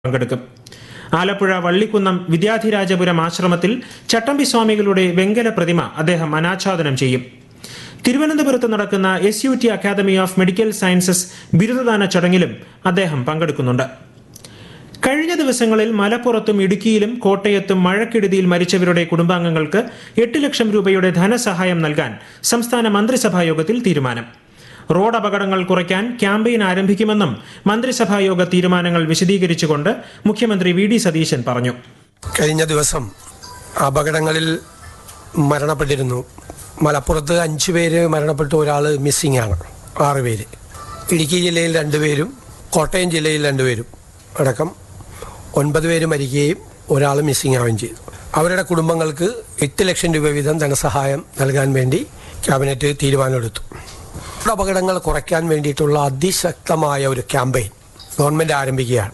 പങ്കെടുക്കും ആലപ്പുഴ വള്ളിക്കുന്നം വിദ്യാധിരാജപുരം ആശ്രമത്തിൽ ചട്ടമ്പി സ്വാമികളുടെ വെങ്കല പ്രതിമ അദ്ദേഹം അനാച്ഛാദനം ചെയ്യും തിരുവനന്തപുരത്ത് നടക്കുന്ന S U T academy of medical sciences ബിരുദദാന ചടങ്ങിലും അദ്ദേഹം പങ്കെടുക്കുന്നുണ്ട് കഴിഞ്ഞ ദിവസങ്ങളിൽ മലപ്പുറത്തും ഇടുക്കിയിലും കോട്ടയത്തും മഴക്കെടുതിയിൽ മരിച്ചവരുടെ കുടുംബാംഗങ്ങൾക്ക് എട്ട് ലക്ഷം രൂപയുടെ ധനസഹായം നൽകാൻ സംസ്ഥാന മന്ത്രിസഭാ യോഗത്തിൽ തീരുമാനം റോഡ് അപകടങ്ങൾ കുറയ്ക്കാൻ ക്യാമ്പയിൻ ആരംഭിക്കുമെന്നും മന്ത്രിസഭാ യോഗ തീരുമാനങ്ങൾ വിശദീകരിച്ചുകൊണ്ട് മുഖ്യമന്ത്രി വി ഡി സതീശൻ പറഞ്ഞു കഴിഞ്ഞ ദിവസം അപകടങ്ങളിൽ മരണപ്പെട്ടിരുന്നു മലപ്പുറത്ത് അഞ്ചു പേര് മരണപ്പെട്ടു ഒരാൾ മിസ്സിംഗ് ആണ് ആറ് പേര് ഇടുക്കി ജില്ലയിൽ രണ്ടുപേരും കോട്ടയം ജില്ലയിൽ രണ്ടുപേരും അടക്കം ഒൻപത് പേര് മരിക്കുകയും ഒരാൾ മിസ്സിംഗ് ആവുകയും ചെയ്തു അവരുടെ കുടുംബങ്ങൾക്ക് എട്ട് ലക്ഷം രൂപ വീതം ധനസഹായം നൽകാൻ വേണ്ടി ക്യാബിനറ്റ് തീരുമാനമെടുത്തു റോഡ് അപകടങ്ങൾ കുറയ്ക്കാൻ വേണ്ടിയിട്ടുള്ള അതിശക്തമായ ഒരു ക്യാമ്പയിൻ ഗവൺമെന്റ് ആരംഭിക്കുകയാണ്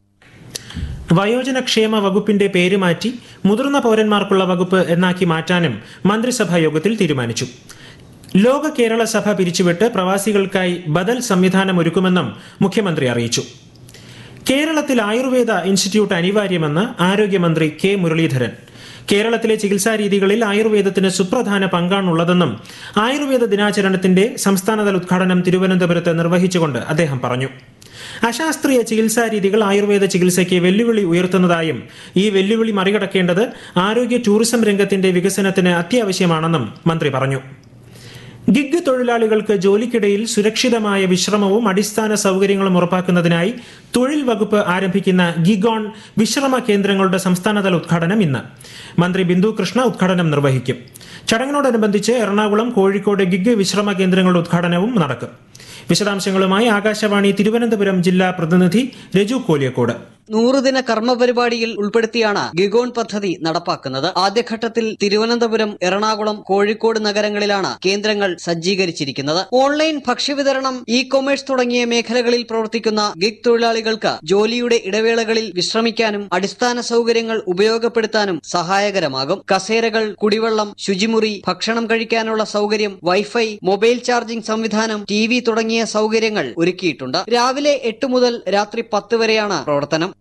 വയോജന ക്ഷേമ വകുപ്പിന്റെ പേര് മാറ്റി മുതിർന്ന പൗരന്മാർക്കുള്ള വകുപ്പ് എന്നാക്കി മാറ്റാനും മന്ത്രിസഭാ യോഗത്തിൽ തീരുമാനിച്ചു ലോക കേരള സഭ പിരിച്ചുവിട്ട് പ്രവാസികൾക്കായി ബദൽ സംവിധാനം ഒരുക്കുമെന്നും മുഖ്യമന്ത്രി അറിയിച്ചു കേരളത്തിൽ ആയുർവേദ ഇൻസ്റ്റിറ്റ്യൂട്ട് അനിവാര്യമെന്ന് ആരോഗ്യമന്ത്രി കെ മുരളീധരൻ കേരളത്തിലെ ചികിത്സാ രീതികളിൽ ആയുർവേദത്തിന് സുപ്രധാന പങ്കാണുള്ളതെന്നും ആയുർവേദ ദിനാചരണത്തിന്റെ സംസ്ഥാനതല ഉദ്ഘാടനം തിരുവനന്തപുരത്ത് നിർവഹിച്ചുകൊണ്ട് അദ്ദേഹം പറഞ്ഞു അശാസ്ത്രീയ ചികിത്സാ രീതികൾ ആയുർവേദ ചികിത്സയ്ക്ക് വെല്ലുവിളി ഉയർത്തുന്നതായും ഈ വെല്ലുവിളി മറികടക്കേണ്ടത് ആരോഗ്യ ടൂറിസം രംഗത്തിന്റെ വികസനത്തിന് അത്യാവശ്യമാണെന്നും മന്ത്രി പറഞ്ഞു ഗിഗ് തൊഴിലാളികൾക്ക് ജോലിക്കിടയിൽ സുരക്ഷിതമായ വിശ്രമവും അടിസ്ഥാന സൗകര്യങ്ങളും ഉറപ്പാക്കുന്നതിനായി തൊഴിൽ വകുപ്പ് ആരംഭിക്കുന്ന ഗിഗോൺ വിശ്രമ കേന്ദ്രങ്ങളുടെ സംസ്ഥാനതല ഉദ്ഘാടനം ഇന്ന് മന്ത്രി ബിന്ദു കൃഷ്ണ ഉദ്ഘാടനം നിർവഹിക്കും ചടങ്ങിനോടനുബന്ധിച്ച് എറണാകുളം കോഴിക്കോട് ഗിഗ് വിശ്രമ കേന്ദ്രങ്ങളുടെ ഉദ്ഘാടനവും നടക്കും വിശദാംശങ്ങളുമായി ആകാശവാണി തിരുവനന്തപുരം ജില്ലാ പ്രതിനിധി രജു കോലിയക്കോട് നൂറുദിന കർമ്മ പരിപാടിയിൽ ഉൾപ്പെടുത്തിയാണ് ഗിഗോൺ പദ്ധതി നടപ്പാക്കുന്നത് ആദ്യഘട്ടത്തിൽ തിരുവനന്തപുരം എറണാകുളം കോഴിക്കോട് നഗരങ്ങളിലാണ് കേന്ദ്രങ്ങൾ സജ്ജീകരിച്ചിരിക്കുന്നത് ഓൺലൈൻ ഭക്ഷ്യവിതരണം ഇ കൊമേഴ്സ് തുടങ്ങിയ മേഖലകളിൽ പ്രവർത്തിക്കുന്ന ഗിഗ് തൊഴിലാളികൾക്ക് ജോലിയുടെ ഇടവേളകളിൽ വിശ്രമിക്കാനും അടിസ്ഥാന സൗകര്യങ്ങൾ ഉപയോഗപ്പെടുത്താനും സഹായകരമാകും കസേരകൾ കുടിവെള്ളം ശുചിമുറി ഭക്ഷണം കഴിക്കാനുള്ള സൗകര്യം വൈഫൈ മൊബൈൽ ചാർജിംഗ് സംവിധാനം ടി വി തുടങ്ങിയ സൗകര്യങ്ങൾ ഒരുക്കിയിട്ടുണ്ട് രാവിലെ എട്ട് മുതൽ രാത്രി പത്ത് വരെയാണ് പ്രവർത്തനം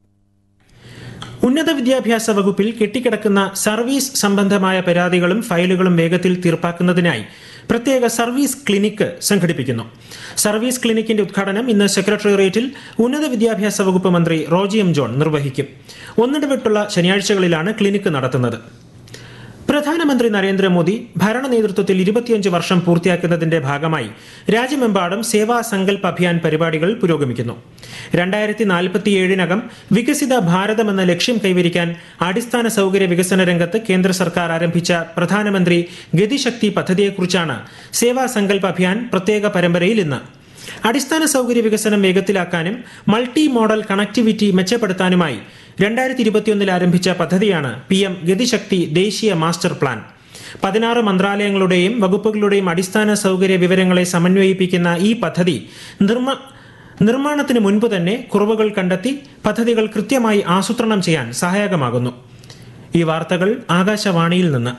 ഉന്നത വിദ്യാഭ്യാസ വകുപ്പിൽ കെട്ടിക്കിടക്കുന്ന സർവീസ് സംബന്ധമായ പരാതികളും ഫയലുകളും വേഗത്തിൽ തീർപ്പാക്കുന്നതിനായി പ്രത്യേക സർവീസ് ക്ലിനിക്ക് സംഘടിപ്പിക്കുന്നു സർവീസ് ക്ലിനിക്കിന്റെ ഉദ്ഘാടനം ഇന്ന് സെക്രട്ടേറിയറ്റിൽ ഉന്നത വിദ്യാഭ്യാസ വകുപ്പ് മന്ത്രി റോജി എം ജോൺ നിർവഹിക്കും ഒന്നിടവിട്ടുള്ള ശനിയാഴ്ചകളിലാണ് ക്ലിനിക്ക് നടത്തുന്നത് പ്രധാനമന്ത്രി നരേന്ദ്രമോദി ഭരണ നേതൃത്വത്തിൽ ഇരുപത്തിയഞ്ച് വർഷം പൂർത്തിയാക്കുന്നതിന്റെ ഭാഗമായി രാജ്യമെമ്പാടും സേവാ സങ്കൽപ് അഭിയാൻ പരിപാടികൾ പുരോഗമിക്കുന്നു രണ്ടായിരത്തി നാൽപ്പത്തിയേഴിനകം വികസിത ഭാരതം എന്ന ലക്ഷ്യം കൈവരിക്കാൻ അടിസ്ഥാന സൗകര്യ വികസന രംഗത്ത് കേന്ദ്ര സർക്കാർ ആരംഭിച്ച പ്രധാനമന്ത്രി ഗതിശക്തി പദ്ധതിയെക്കുറിച്ചാണ് സേവാ സങ്കൽപ് അഭിയാൻ പ്രത്യേക പരമ്പരയിൽ ഇന്ന് അടിസ്ഥാന സൗകര്യ വികസനം വേഗത്തിലാക്കാനും മൾട്ടി മോഡൽ കണക്ടിവിറ്റി മെച്ചപ്പെടുത്താനുമായി രണ്ടായിരത്തി ഇരുപത്തിയൊന്നിൽ ആരംഭിച്ച പദ്ധതിയാണ് പി എം ഗതിശക്തി ദേശീയ മാസ്റ്റർ പ്ലാൻ പതിനാറ് മന്ത്രാലയങ്ങളുടെയും വകുപ്പുകളുടെയും അടിസ്ഥാന സൗകര്യ വിവരങ്ങളെ സമന്വയിപ്പിക്കുന്ന ഈ പദ്ധതി നിർമ്മ നിർമ്മാണത്തിന് മുൻപ് തന്നെ കുറവുകൾ കണ്ടെത്തി പദ്ധതികൾ കൃത്യമായി ആസൂത്രണം ചെയ്യാൻ സഹായകമാകുന്നു ഈ വാർത്തകൾ ആകാശവാണിയിൽ നിന്ന്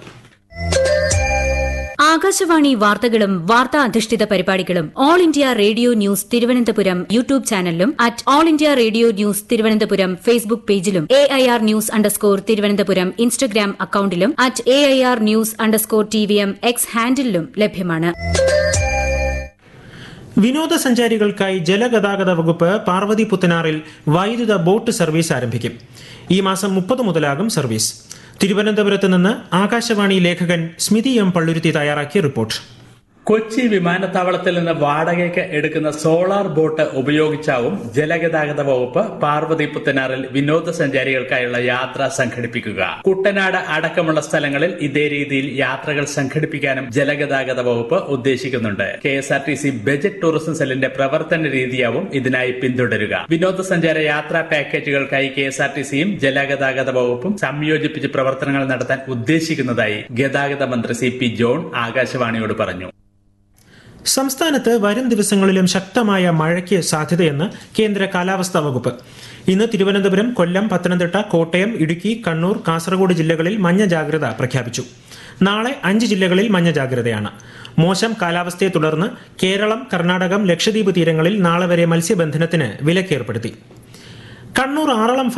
ആകാശവാണി വാർത്തകളും വാർത്താ അധിഷ്ഠിത പരിപാടികളും all India radio news Thiruvananthapuram YouTube ചാനലിലും at all India radio news Thiruvananthapuram Facebook പേജിലും A I R news underscore Thiruvananthapuram Instagram അക്കൌണ്ടിലും at A I R news underscore T V M X ഹാൻഡിലും ലഭ്യമാണ് വിനോദസഞ്ചാരികൾക്കായി ജലഗതാഗത വകുപ്പ് പാർവതി പുത്തനാറിൽ വൈദ്യുത ബോട്ട് സർവീസ് ആരംഭിക്കും ഈ മാസം മുപ്പത് മുതലാകും സർവീസ് തിരുവനന്തപുരത്ത് നിന്ന് ആകാശവാണി ലേഖകൻ സ്മിതി എം പള്ളുരുത്തി തയ്യാറാക്കിയ റിപ്പോർട്ട് കൊച്ചി വിമാനത്താവളത്തിൽ നിന്ന് വാടകയ്ക്ക് എടുക്കുന്ന സോളാർ ബോട്ട് ഉപയോഗിച്ചാവും ജലഗതാഗത വകുപ്പ് പാർവതി പുത്തനാറിൽ വിനോദസഞ്ചാരികൾക്കായുള്ള യാത്ര സംഘടിപ്പിക്കുക കുട്ടനാട് അടക്കമുള്ള സ്ഥലങ്ങളിൽ ഇതേ രീതിയിൽ യാത്രകൾ സംഘടിപ്പിക്കാനും ജലഗതാഗത വകുപ്പ് ഉദ്ദേശിക്കുന്നുണ്ട് K S R T C budget tourism സെല്ലിന്റെ പ്രവർത്തന രീതിയാവും ഇതിനായി പിന്തുടരുക വിനോദസഞ്ചാര യാത്രാ പാക്കേജുകൾക്കായി കെ എസ് ആർ ടി സിയും ജലഗതാഗത വകുപ്പും സംയോജിപ്പിച്ച് പ്രവർത്തനങ്ങൾ നടത്താൻ ഉദ്ദേശിക്കുന്നതായി ഗതാഗത മന്ത്രി സി പി ജോൺ ആകാശവാണിയോട് പറഞ്ഞു സംസ്ഥാനത്ത് വരും ദിവസങ്ങളിലും ശക്തമായ മഴയ്ക്ക് സാധ്യതയെന്ന് കേന്ദ്ര കാലാവസ്ഥാ വകുപ്പ് ഇന്ന് തിരുവനന്തപുരം കൊല്ലം പത്തനംതിട്ട കോട്ടയം ഇടുക്കി കണ്ണൂർ കാസർഗോഡ് ജില്ലകളിൽ മഞ്ഞ ജാഗ്രത പ്രഖ്യാപിച്ചു നാളെ അഞ്ച് ജില്ലകളിൽ മഞ്ഞ ജാഗ്രതയാണ് മോശം കാലാവസ്ഥയെ തുടർന്ന് കേരളം കർണാടകം ലക്ഷദ്വീപ് തീരങ്ങളിൽ നാളെ വരെ മത്സ്യബന്ധനത്തിന് വിലക്കേർപ്പെടുത്തി കണ്ണൂർ ആറളം